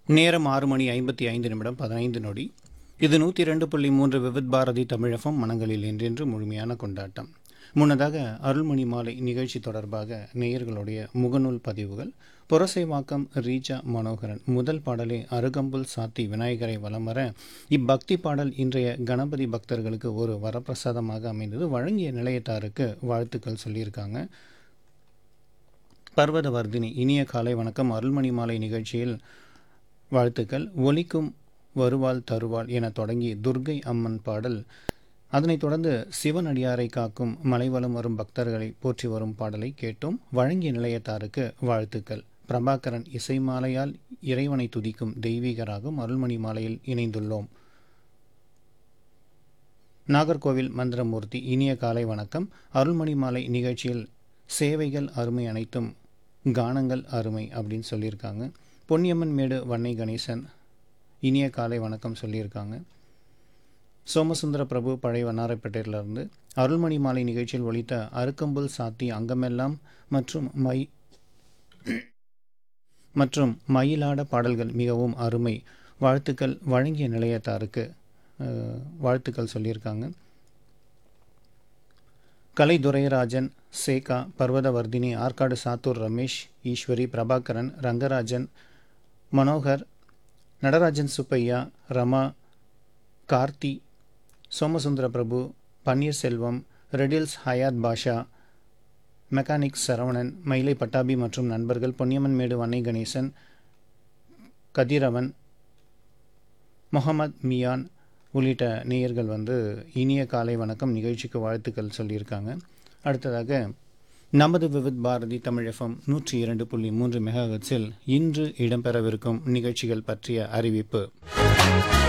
நேரம் ஆறு மணி ஐம்பத்தி ஐந்து நிமிடம் பதினைந்து நொடி இது நூற்றி ரெண்டு புள்ளி மூன்று விவித் பாரதி தமிழகம் மனங்களில் என்றென்று முழுமையான கொண்டாட்டம் முன்னதாக அருள்மணி மாலை நிகழ்ச்சி தொடர்பாக நேயர்களுடைய முகநூல் பதிவுகள் புரசைவாக்கம் ரீஜா மனோகரன் முதல் பாடலே அருகம்புல் சாத்தி விநாயகரை வலம் வர இப்பக்தி பாடல் இன்றைய கணபதி பக்தர்களுக்கு ஒரு வரப்பிரசாதமாக அமைந்தது வழங்கிய நிலையத்தாருக்கு வாழ்த்துக்கள் சொல்லியிருக்காங்க பர்வதவர்தினி இனிய காலை வணக்கம் அருள்மணி மாலை நிகழ்ச்சியில் வாழ்த்துக்கள் ஒலிக்கும் வருவாள் தருவாள் என தொடங்கி துர்கை அம்மன் பாடல் அதனைத் தொடர்ந்து சிவனடியாரை காக்கும் மலைவலம் வரும் பக்தர்களை போற்றி வரும் பாடலை கேட்டோம் வழங்கிய நிலையத்தாருக்கு வாழ்த்துக்கள் பிரபாகரன் இசைமாலையால் இறைவனை துதிக்கும் தெய்வீகராகும் அருள்மணி மாலையில் இணைந்துள்ளோம் நாகர்கோவில் மந்திரமூர்த்தி இனிய காலை வணக்கம் அருள்மணி மாலை நிகழ்ச்சியில் சேவைகள் அருமை அனைத்தும் கானங்கள் அருமை அப்படின்னு சொல்லியிருக்காங்க பொன்னியம்மன் மேடு வன்னை கணேசன் இனிய காலை வணக்கம் சொல்லியிருக்காங்க சோமசுந்தர பிரபு பழைய வண்ணாரப்பேட்டையிலிருந்து அருள்மணி மாலை நிகழ்ச்சியில் ஒலித்த அருக்கம்புல் சாத்தி அங்கமெல்லாம் மற்றும் மை மற்றும் மயிலாட பாடல்கள் மிகவும் அருமை வாழ்த்துக்கள் வழங்கிய நிலையத்தாருக்கு அஹ், வாழ்த்துக்கள் சொல்லியிருக்காங்க கலை துரைராஜன் சேகா பர்வதவர்தினி ஆற்காடு சாத்தூர் ரமேஷ் ஈஸ்வரி பிரபாகரன் ரங்கராஜன் மனோகர் நடராஜன் சுப்பையா ரமா கார்த்தி சோமசுந்தர பிரபு பன்னீர்செல்வம் ரெடில்ஸ் ஹயாத் பாஷா மெக்கானிக் சரவணன் மயிலை பட்டாபி மற்றும் நண்பர்கள் பொன்னியம்மன் மேடு வன்னை கணேசன் கதிரவன் முகமது மியான் உள்ளிட்ட நேயர்கள் வந்து இனிய காலை வணக்கம் நிகழ்ச்சிக்கு வாழ்த்துக்கள் சொல்லியிருக்காங்க அடுத்ததாக நமது விவித் பாரதி தமிழ் எஃப்எம் நூற்றி இரண்டு புள்ளி மூன்று மெகாஹெட்ஸில் இன்று இடம்பெறவிருக்கும் நிகழ்ச்சிகள் பற்றிய அறிவிப்பு